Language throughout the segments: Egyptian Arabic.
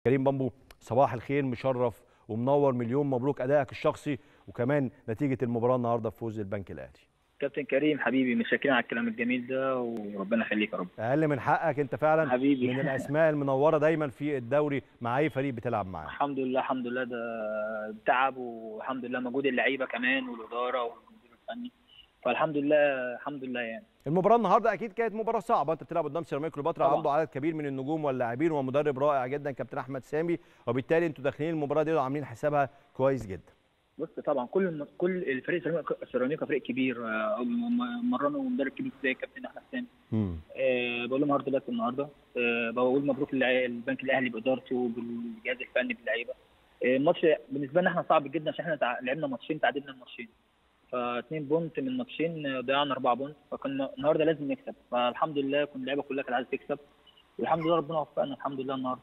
كريم بامبو صباح الخير مشرف ومنور مليون مبروك ادائك الشخصي وكمان نتيجه المباراه النهارده بفوز البنك الاهلي كابتن كريم حبيبي متشكرين على الكلام الجميل ده وربنا يخليك يا رب اقل من حقك انت فعلا حبيبي. من الاسماء المنوره دايما في الدوري مع اي فريق بتلعب معاه الحمد لله الحمد لله ده تعب والحمد لله مجهود اللعيبه كمان والاداره والمدير الفني فالحمد لله الحمد لله يعني المباراه النهارده اكيد كانت مباراه صعبه انت بتلعب قدام سيراميكا كليوباترا طبعا. عنده عدد كبير من النجوم واللاعبين ومدرب رائع جدا كابتن احمد سامي وبالتالي انتوا داخلين المباراه دي وعاملين حسابها كويس جدا بص طبعا كل كل الفريق سيراميكا سيراميكا فريق كبير آه، م- مرنوا مدرب كبير زي كابتن احمد سامي امم آه، بقول لهم هارد لك النهارده آه، بقول مبروك للع- البنك الاهلي بادارته بالجهاز الفني باللعيبه آه، الماتش بالنسبه لنا احنا صعب جدا عشان احنا تع- لعبنا ماتشين تعادلنا الماتشين فاثنين بونت من ماتشين آه، ضيعنا اربعه بونت فكنا النهارده لازم نكسب فالحمد لله كل اللعيبه كلها كانت عايزه تكسب والحمد لله ربنا وفقنا الحمد لله النهارده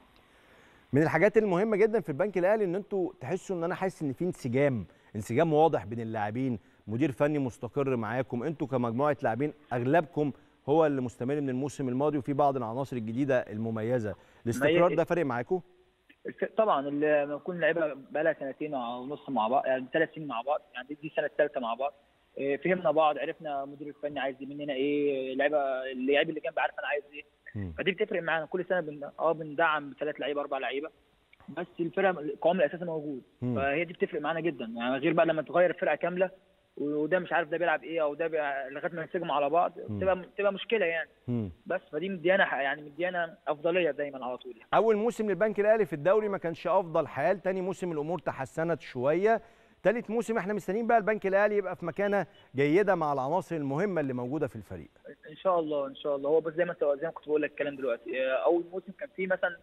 من الحاجات المهمه جدا في البنك الاهلي ان انتوا تحسوا ان انا حاسس ان في انسجام انسجام واضح بين اللاعبين مدير فني مستقر معاكم انتوا كمجموعه لاعبين اغلبكم هو اللي مستمر من الموسم الماضي وفي بعض العناصر الجديده المميزه الاستقرار ده فارق معاكم الف- طبعا اللي لما يكون لعيبه بقى لها سنتين او نص مع بعض يعني ثلاث سنين مع بعض يعني دي- دي السنه الثالثه مع بعض إيه، فهمنا بعض عرفنا المدير الفني عايز مننا ايه اللعيبه اللعيب اللي جنبي عارف انا عايز ايه مم. فدي بتفرق معانا كل سنه بن... اه بندعم بثلاث لعيبه اربع لعيبه بس الفرقه القوام الاساسي موجود مم. فهي دي بتفرق معانا جدا يعني غير بقى لما تغير الفرقه كامله وده مش عارف ده بيلعب ايه او ده بي... لغايه ما ينسجموا على بعض مم. بتبقى بتبقى مشكله يعني مم. بس فدي مديانا ح- يعني مديانا افضليه دايما على طول اول موسم للبنك الاهلي في الدوري ما كانش افضل حال تاني موسم الامور تحسنت شويه تالت موسم احنا مستنيين بقى البنك الاهلي يبقى في مكانه جيده مع العناصر المهمه اللي موجوده في الفريق ان شاء الله ان شاء الله هو بس زي ما انت زي ما كنت بقول لك الكلام دلوقتي آه، اول موسم كان فيه مثلا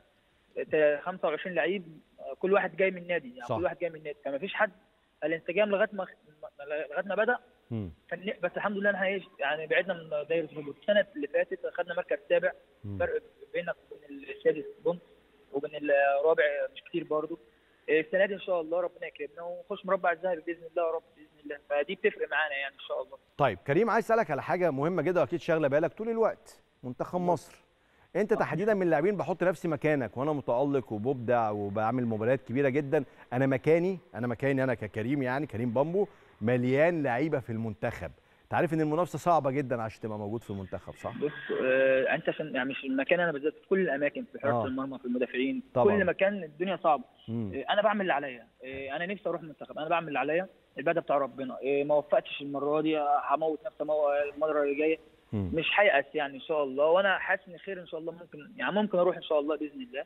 تا- 25 لعيب آه، كل واحد جاي من نادي يعني صح. كل واحد جاي من نادي فما فيش حد الانسجام لغايه ما لغايه ما بدا مم. كان بس الحمد لله احنا إيه، يعني بعدنا من دايره الهبوط السنه اللي فاتت خدنا مركز سابع مم. فرق بينك وبين السادس بونت وبين الرابع مش كتير برضو آه، السنه دي ان شاء الله ربنا يكرمنا ونخش مربع الذهبي باذن الله يا رب باذن الله فدي بتفرق معانا يعني ان شاء الله طيب كريم عايز اسالك على حاجه مهمه جدا واكيد شاغله بالك طول الوقت منتخب مصر انت تحديدا من اللاعبين بحط نفسي مكانك وانا متالق وببدع وبعمل مباريات كبيره جدا انا مكاني انا مكاني انا ككريم يعني كريم بامبو مليان لعيبه في المنتخب انت عارف ان المنافسه صعبه جدا عشان تبقى موجود في المنتخب صح بص آه انت عشان يعني مش المكان انا بالذات في كل الاماكن في حراسه آه. المرمى في المدافعين طبعاً. كل مكان الدنيا صعبه مم. آه انا بعمل اللي عليا آه انا نفسي اروح المنتخب انا بعمل اللي عليا البدء بتاع ربنا آه ما وفقتش المره دي آه، هموت نفسي مو- المره اللي جايه مم. مش هيأس يعني ان شاء الله وانا حاسس ان خير ان شاء الله ممكن يعني ممكن اروح ان شاء الله باذن الله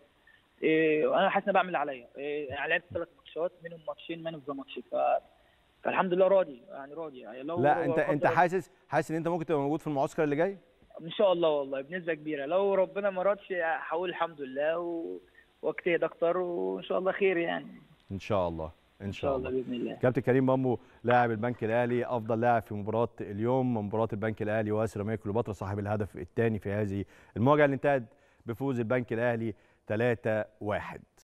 إيه وانا حاسس ان أنا بعمل اللي عليا إيه يعني لعبت ثلاث ماتشات منهم ماتشين مان اوف ذا ماتش ف فالحمد لله راضي يعني راضي يعني لو لا انت انت قدر- حاسس حاسس ان انت ممكن تبقى موجود في المعسكر اللي جاي ان شاء الله والله بنسبه كبيره لو ربنا ما رادش هقول الحمد لله و... واجتهد اكتر وان شاء الله خير يعني ان شاء الله ان ان شاء الله باذن الله كابتن كريم بامبو لاعب البنك الاهلي افضل لاعب في مباراه اليوم مباراه البنك الاهلي وسيراميكا كليوباترا صاحب الهدف الثاني في هذه المواجهه اللي انتهت بفوز البنك الاهلي 3-1